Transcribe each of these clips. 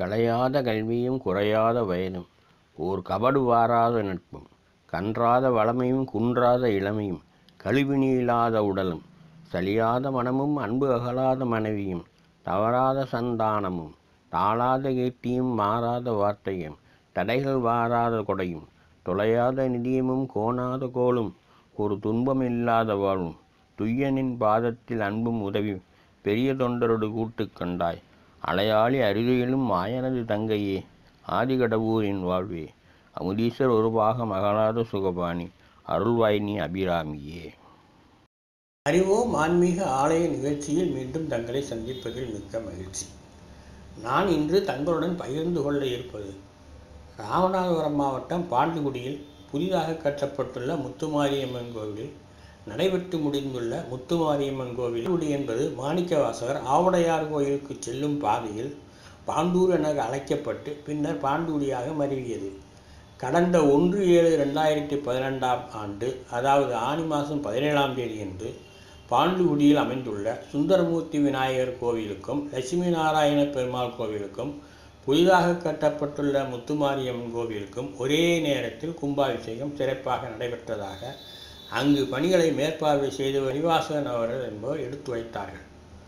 கலையாத கல்வியும் குறையாத வயதும் ஓர் கபடு வாராத நட்பும் கன்றாத வளமையும் குன்றாத இளமையும் கழிவினியில்லாத உடலும் சலியாத மனமும் அன்பு அகலாத மனைவியும் தவறாத சந்தானமும் தாழாத கீர்த்தியும் மாறாத வார்த்தையும் தடைகள் வாராத கொடையும் தொலையாத நிதியமும் கோணாத கோலும் ஒரு துன்பம் இல்லாத வாழ்வும் துய்யனின் பாதத்தில் அன்பும் உதவி பெரிய தொண்டரோடு கூட்டு கண்டாய் அலையாளி அருகிலும் மாயனது தங்கையே ஆதிகடவூரின் வாழ்வே அமுதீஸ்வர் ஒரு பாகம் அகலாத சுகபாணி அருள்வாய் நீ அபிராமியே அறிவோம் ஆன்மீக ஆலய நிகழ்ச்சியில் மீண்டும் தங்களை சந்திப்பதில் மிக்க மகிழ்ச்சி நான் இன்று தங்களுடன் பகிர்ந்து கொள்ள இருப்பது ராமநாதபுரம் மாவட்டம் பாண்டிகுடியில் புதிதாக கட்டப்பட்டுள்ள முத்துமாரியம்மன் கோவிலில் நடைபெற்று முடிந்துள்ள முத்துமாரியம்மன் கோவில் குடி என்பது மாணிக்கவாசகர் ஆவுடையார் கோயிலுக்கு செல்லும் பாதையில் பாண்டூர் என அழைக்கப்பட்டு பின்னர் பாண்டூரியாக மருவியது கடந்த ஒன்று ஏழு ரெண்டாயிரத்தி பதினெண்டாம் ஆண்டு அதாவது ஆனி மாதம் பதினேழாம் தேதியன்று பாண்டுகுடியில் அமைந்துள்ள சுந்தரமூர்த்தி விநாயகர் கோவிலுக்கும் லட்சுமி நாராயண பெருமாள் கோவிலுக்கும் புதிதாக கட்டப்பட்டுள்ள முத்துமாரியம்மன் கோவிலுக்கும் ஒரே நேரத்தில் கும்பாபிஷேகம் சிறப்பாக நடைபெற்றதாக அங்கு பணிகளை மேற்பார்வை செய்து வரிவாசகன் அவர்கள் என்பவர் எடுத்து வைத்தார்கள்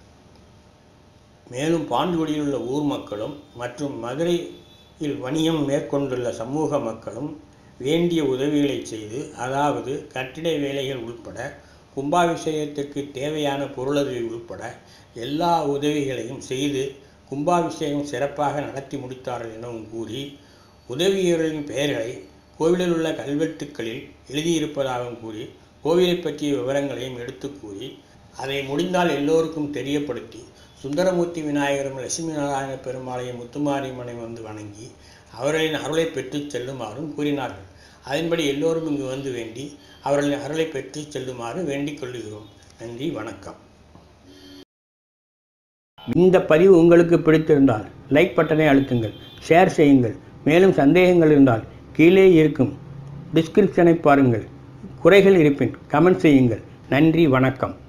மேலும் பாண்டுகுடியில் உள்ள ஊர் மக்களும் மற்றும் மதுரையில் வணிகம் மேற்கொண்டுள்ள சமூக மக்களும் வேண்டிய உதவிகளை செய்து அதாவது கட்டிட வேலைகள் உட்பட கும்பாபிஷேகத்திற்கு தேவையான பொருளுதவி உட்பட எல்லா உதவிகளையும் செய்து கும்பாபிஷேகம் சிறப்பாக நடத்தி முடித்தார்கள் எனவும் கூறி உதவியவர்களின் பெயர்களை கோவிலில் உள்ள கல்வெட்டுக்களில் எழுதியிருப்பதாகவும் கூறி கோவிலை பற்றிய விவரங்களையும் எடுத்து கூறி அதை முடிந்தால் எல்லோருக்கும் தெரியப்படுத்தி சுந்தரமூர்த்தி விநாயகரும் லட்சுமி நாராயண பெருமாளையும் முத்துமாரியம்மனை வந்து வணங்கி அவர்களின் அருளை பெற்று செல்லுமாறும் கூறினார்கள் அதன்படி எல்லோரும் இங்கு வந்து வேண்டி அவர்களின் அருளை பெற்று செல்லுமாறு வேண்டிக் கொள்ளுகிறோம் நன்றி வணக்கம் இந்த பதிவு உங்களுக்கு பிடித்திருந்தால் லைக் பட்டனை அழுத்துங்கள் ஷேர் செய்யுங்கள் மேலும் சந்தேகங்கள் இருந்தால் கீழே இருக்கும் டிஸ்கிரிப்ஷனை பாருங்கள் குறைகள் இருப்பின் கமெண்ட் செய்யுங்கள் நன்றி வணக்கம்